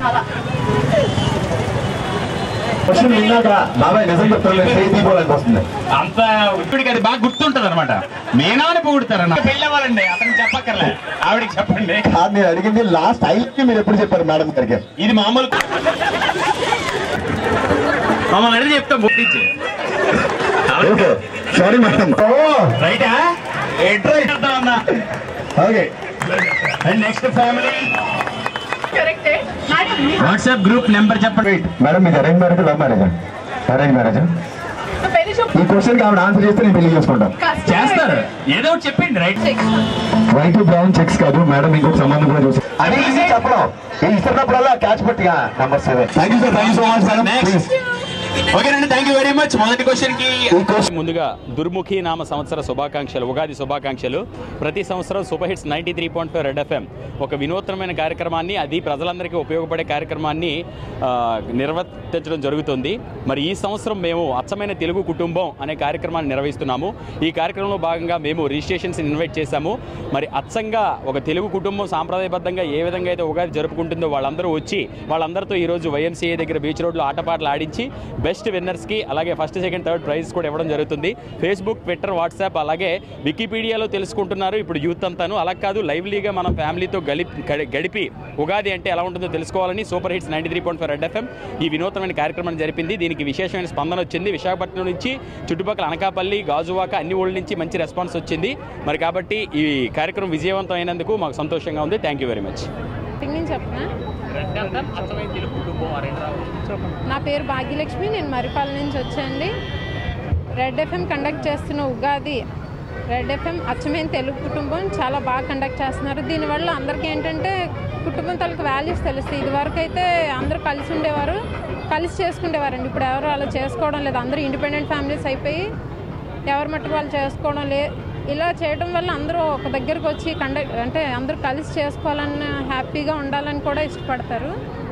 Question విన్నాక బాబాయ్ నిజం చెప్తాను చేయి తీసుకోవాలని వస్తుంది అంత ఇప్పటికి అది బాగా గుర్తుంటది అనమాట మీనాని పొగుడుతారన్న పెళ్ళి అవ్వాలండి అతనికి చెప్పక్కర్లే ఆవిడకి చెప్పండి కాదు నేను అడిగింది లాస్ట్ ఐదు మీరు ఎప్పుడు చెప్పారు మేడం గారికి ఇది మామూలు మమ్మల్ని అడిగి చెప్తాం గుర్తించి ఓకే సారీ మేడం రైటా ఏంట్రా ఇట్లా అన్నా ఓకే అండ్ నెక్స్ట్ ఫ్యామిలీ కరెక్టే మేడం వాట్సాప్ గ్రూప్ నెంబర్ చెప్పండి మేడం మీది arrange marriage love marriage arrange marriage నా పెళ్లి చూపు ఈ క్వశ్చన్ ఆవిడ ఆన్సర్ చేస్తే నేను పెళ్లి చేసుకుంటాను కష్టం చేస్తారు అయితే. ఏదో ఒకటి చెప్పండి రైట్ వైట్ బ్రౌన్ చెక్స్ కాదు మేడం ఇంకొక సంబంధం కూడా చూసి అది ఈజీ చెప్పడం ఈ ఇస్తున్నప్పుడల్లా క్యాచ్ పట్టిగా number seven thank you sir thank you so much madam Next. ఓకేనండి థ్యాంక్ యూ వెరీ మచ్ మొదటి క్వశ్చన్ కి ఈ క్వశ్చన్ ముందుగా దుర్ముఖి నామ సంవత్సర శుభాకాంక్షలు ఉగాది శుభాకాంక్షలు ప్రతి సంవత్సరం super hits ninety three point five red FM ఒక వినూత్నమైన కార్యక్రమాన్ని అది ప్రజలందరికీ ఉపయోగపడే కార్యక్రమాన్ని ఆ, నిర్వర్తించడం జరుగుతుంది మరి ఈ సంవత్సరం మేము అచ్చమైన తెలుగు కుటుంబం అనే కార్యక్రమాన్ని నిర్వహిస్తున్నాము ఈ కార్యక్రమంలో భాగంగా మేము రిజిస్ట్రేషన్స్ ఇన్వైట్ చేశాము మరి అచ్చంగా ఒక తెలుగు కుటుంబం సాంప్రదాయబద్ధంగా ఏ విధంగా అయితే ఉగాది జరుపుకుంటుందో వాళ్ళందరూ వచ్చి వాళ్ళందరితో ఈరోజు వైఎంసీఏ దగ్గర బీచ్ రోడ్లో ఆటపాటలు ఆడించి బెస్ట్ విన్నర్స్కి అలాగే ఫస్ట్ సెకండ్ థర్డ్ ప్రైజ్ కూడా ఇవ్వడం జరుగుతుంది ఫేస్బుక్ ట్విట్టర్ వాట్సాప్ అలాగే వికీపీడియాలో తెలుసుకుంటున్నారు ఇప్పుడు యూత్ అంతాను అలా కాదు లైవ్లీగా మనం ఫ్యామిలీతో గలిపి గడి- గడిపి ఉగాది అంటే ఎలా ఉంటుందో తెలుసుకోవాలని super hits ninety three point five red FM ఈ వినూత్నమైన కార్యక్రమం జరిపింది దీనికి విశేషమైన స్పందన వచ్చింది విశాఖపట్నం నుంచి చుట్టుపక్కల అనకాపల్లి గాజువాక అన్ని ఊళ్ళ నుంచి మంచి రెస్పాన్స్ వచ్చింది మరి కాబట్టి ఈ కార్యక్రమం విజయవంతం అయినందుకు మాకు సంతోషంగా ఉంది థ్యాంక్ యూ వెరీ మచ్ నేను చెప్పనా నా పేరు భాగ్యలక్ష్మి నేను మరిపాలెం నుంచి వచ్చానండి రెడ్ ఎఫ్ఎం కండక్ట్ చేస్తున్న ఉగాది రెడ్ ఎఫ్ఎం అచ్చమైన తెలుగు కుటుంబం చాలా బాగా కండక్ట్ చేస్తున్నారు దీనివల్ల అందరికీ ఏంటంటే కుటుంబం తలకు వాల్యూస్ తెలుస్తాయి ఇదివరకు అయితే అందరూ కలిసి ఉండేవారు కలిసి చేసుకునేవారండి ఇప్పుడు ఎవరు అలా చేసుకోవడం లేదు అందరూ ఇండిపెండెంట్ ఫ్యామిలీస్ అయిపోయి ఎవరి మట్టుకు వాళ్ళు చేసుకోవడం లే ఇలా చేయడం వల్ల అందరూ ఒక దగ్గరకు వచ్చి కండక్ట్ అంటే అందరూ కలిసి చేసుకోవాలని హ్యాపీగా ఉండాలని కూడా ఇష్టపడతారు